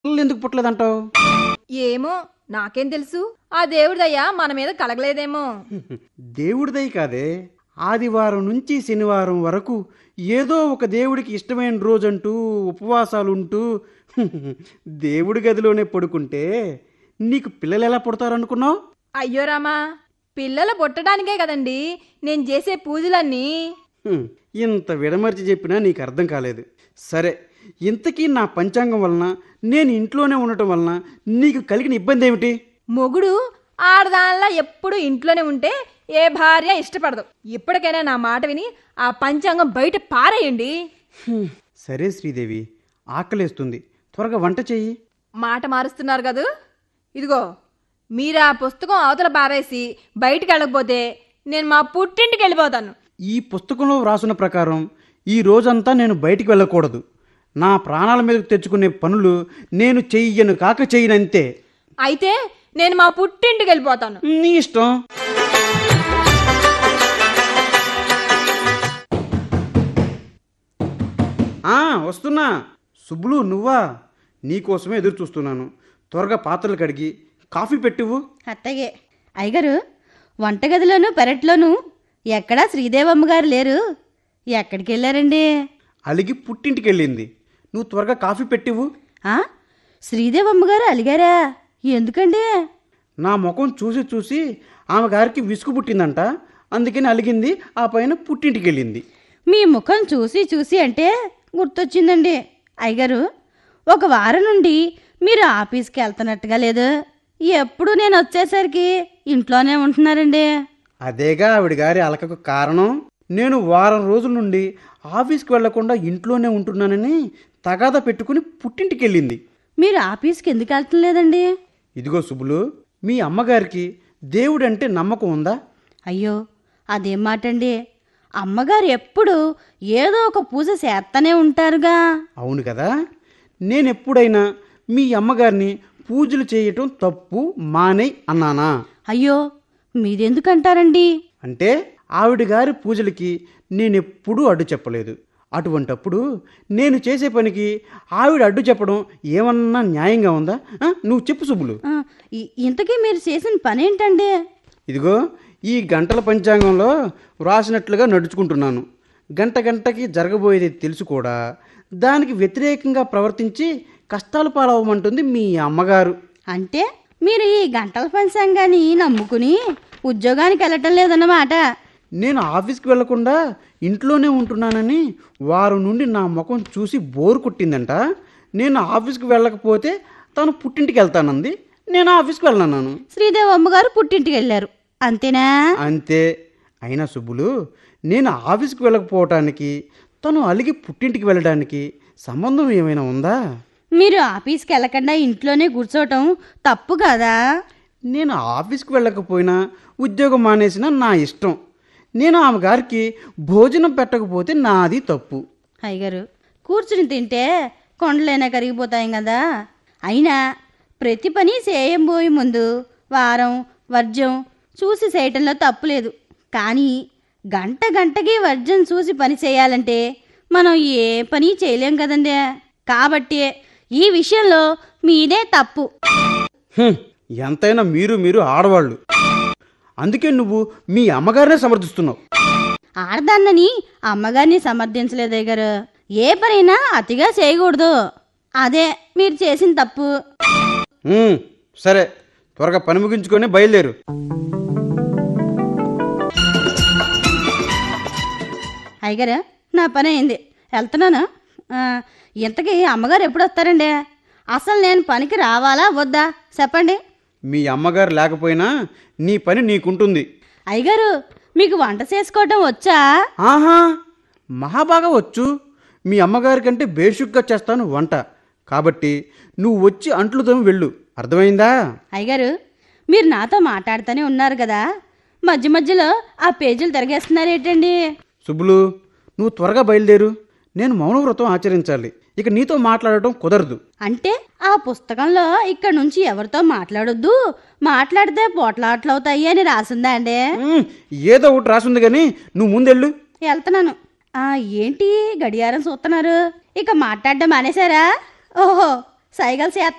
పిల్లలు ఎందుకు పుట్టలేదంటావు ఏమో నాకేం తెలుసు ఆ దేవుడిదయ్యా మన మీద కలగలేదేమో దేవుడిదై కాదే ఆదివారం నుంచి శనివారం వరకు ఏదో ఒక దేవుడికి ఇష్టమైన రోజంటూ ఉపవాసాలుంటూ దేవుడి గదిలోనే పడుకుంటే నీకు పిల్లలు ఎలా పుడతారనుకున్నావు అయ్యో రామా పిల్లలు పుట్టడానికే కదండి నేను చేసే పూజలన్నీ హ్మ్, ఇంత విడమర్చి చెప్పినా నీకు అర్థం కాలేదు సరే ఇంతకీ నా పంచాంగం వలన నేను ఇంట్లోనే ఉండటం వలన నీకు కలిగిన ఇబ్బంది ఏమిటి మొగుడు ఆడదానిలా ఎప్పుడు ఇంట్లోనే ఉంటే ఏ భార్య ఇష్టపడదు ఇప్పటికైనా నా మాట విని ఆ పంచాంగం బయట పారేయండి హ్మ్, సరే శ్రీదేవి ఆకలేస్తుంది త్వరగా వంట చెయ్యి మాట మారుస్తున్నారు కదూ ఇదిగో మీరు ఆ పుస్తకం అవతల పారేసి బయటికి వెళ్ళకపోతే నేను మా పుట్టింటికి వెళ్ళిపోతాను ఈ పుస్తకంలో వ్రాసిన ప్రకారం ఈ రోజంతా నేను బయటికి వెళ్ళకూడదు నా ప్రాణాల మీదకు తెచ్చుకునే పనులు నేను చెయ్యను కాక చెయ్యనంతే అయితే నేను మా పుట్టింటికి వెళ్ళిపోతాను నీ ఇష్టం ఆ, వస్తున్నా సుబ్బులు నువ్వా నీకోసమే ఎదురు చూస్తున్నాను త్వరగా పాత్రలు కడిగి కాఫీ పెట్టివు అత్తగే అయ్యగారు వంటగదిలోను పెరట్లోను ఎక్కడా శ్రీదేవమ్మ గారు లేరు ఎక్కడికి వెళ్ళారండి అలిగి పుట్టింటికి వెళ్ళింది నువ్వు త్వరగా కాఫీ పెట్టివు ఆ శ్రీదేవమ్మ గారు అలిగారా ఎందుకండి నా ముఖం చూసి చూసి ఆమె గారికి విసుగు పుట్టిందంట అందుకని అలిగింది ఆ పైన పుట్టింటికి వెళ్ళింది మీ ముఖం చూసి చూసి అంటే గుర్తొచ్చిందండి అయ్యగారు ఒక వారం నుండి మీరు ఆఫీస్కి వెళ్తున్నట్టుగా లేదు ఎప్పుడు నేను వచ్చేసరికి ఇంట్లోనే ఉంటున్నారండి అదేగా ఆవిడ గారి అలకకు కారణం నేను వారం రోజుల నుండి ఆఫీస్కి వెళ్లకుండా ఇంట్లోనే ఉంటున్నానని తగాదా పెట్టుకుని పుట్టింటికి వెళ్ళింది మీరు ఆఫీస్కి ఎందుకు వెళ్తం లేదండి ఇదిగో సుబ్బులు మీ అమ్మగారికి దేవుడంటే నమ్మకం ఉందా అయ్యో అదేం మాటండి అమ్మగారు ఎప్పుడు ఏదో ఒక పూజ చేస్తూనే ఉంటారుగా అవును కదా నేను ఎప్పుడైనా మీ అమ్మగారిని పూజలు చేయటం తప్పు మానేయ్ అన్నానా అయ్యో మీరెందుకంటారండి అంటే ఆవిడ గారి పూజలకి నేనెప్పుడూ అడ్డు చెప్పలేదు అటువంటప్పుడు నేను చేసే పనికి ఆవిడ అడ్డు చెప్పడం ఏమన్నా న్యాయంగా ఉందా ఆ, నువ్వు చెప్పు సుబ్బులు ఆ, ఇ- ఇంతకీ మీరు చేసిన పని ఏంటండి ఇదిగో ఈ గంటల పంచాంగంలో వ్రాసినట్లుగా నడుచుకుంటున్నాను గంట గంటకి జరగబోయేది తెలుసు కూడా దానికి వ్యతిరేకంగా ప్రవర్తించి కష్టాలు పాలవమంటుంది మీ అమ్మగారు అంటే మీరు ఈ గంటల పంచాంగాన్ని నమ్ముకుని ఉద్యోగానికి వెళ్ళటం లేదన్నమాట నేను ఆఫీస్కి వెళ్లకుండా ఇంట్లోనే ఉంటున్నానని వారం నుండి నా ముఖం చూసి బోరు కొట్టిందంట నేను ఆఫీస్కి వెళ్ళకపోతే తను పుట్టింటికి వెళ్తానంది నేను ఆఫీస్కి వెళ్ళన్నాను శ్రీదేవి అమ్మగారు పుట్టింటికి వెళ్ళారు అంతేనా అంతే అయినా సుబ్బులు నేను ఆఫీస్కి వెళ్ళకపోవటానికి తను అలిగి పుట్టింటికి వెళ్ళడానికి సంబంధం ఏమైనా ఉందా మీరు ఆఫీస్కి వెళ్ళకుండా ఇంట్లోనే కూర్చోవటం తప్పు కదా నేను ఆఫీస్కి వెళ్ళకపోయినా ఉద్యోగం మానేసిన నా ఇష్టం నేను ఆమె గారికి భోజనం పెట్టకపోతే నాది తప్పు అయ్యగారు కూర్చుని తింటే కొండలైనా కరిగిపోతాయి కదా అయినా ప్రతి పని చేయబోయే ముందు వారం వర్జం చూసి చేయటంలో తప్పులేదు కానీ గంట గంటకి వర్జం చూసి పని చేయాలంటే మనం ఏ పని చేయలేం కదండి కాబట్టి ఈ విషయంలో మీదే తప్పు హ్మ్, ఎంతైనా మీరు మీరు ఆడవాళ్ళు అందుకే నువ్వు మీ అమ్మగారినే సమర్థిస్తున్నావు ఆడదాన్నని అమ్మగారిని సమర్థించలేదే గారు ఏ పనైనా అతిగా చేయకూడదు అదే మీరు చేసిన తప్పు హ్మ్, సరే త్వరగా పని ముగించుకొని బయలుదేరు అయ్యగారు నా పని అయింది వెళ్తున్నాను ఆ, ఇంతకీ అమ్మగారు ఎప్పుడు వస్తారండి అసలు నేను పనికి రావాలా వద్దా చెప్పండి మీ అమ్మగారు లేకపోయినా నీ పని నీకుంటుంది అయ్యగారు మీకు వంట చేసుకోవటం వచ్చా ఆహా మహాబాగా వచ్చు మీ అమ్మగారి కంటే బేషుగ్గా చేస్తాను వంట కాబట్టి నువ్వు వచ్చి అంట్లు తోమి వెళ్ళు అర్థమైందా అయ్యగారు మీరు నాతో మాట్లాడుతూనే ఉన్నారు కదా మధ్య మధ్యలో ఆ పేజీలు తిరగేస్తున్నారేంటండి సుబ్బులు నువ్వు త్వరగా బయలుదేరు నేను మౌనవ్రతం ఆచరించాలి ఇక నీతో మాట్లాడటం కుదరదు అంటే ఆ పుస్తకంలో ఇక్కడ నుంచి ఎవరితో మాట్లాడొద్దు మాట్లాడితే పోట్లాట్లవుతాయి అని రాసిందా అండి ఉమ్, ఏదో ఒకటి రాసుంది కానీ నువ్వు ముందెళ్ళు వెళ్తున్నాను ఆ ఏంటి గడియారం చూస్తున్నారు ఇక మాట్లాడడం మానేశారా ఓహో సైగలు చేస్తున్నారు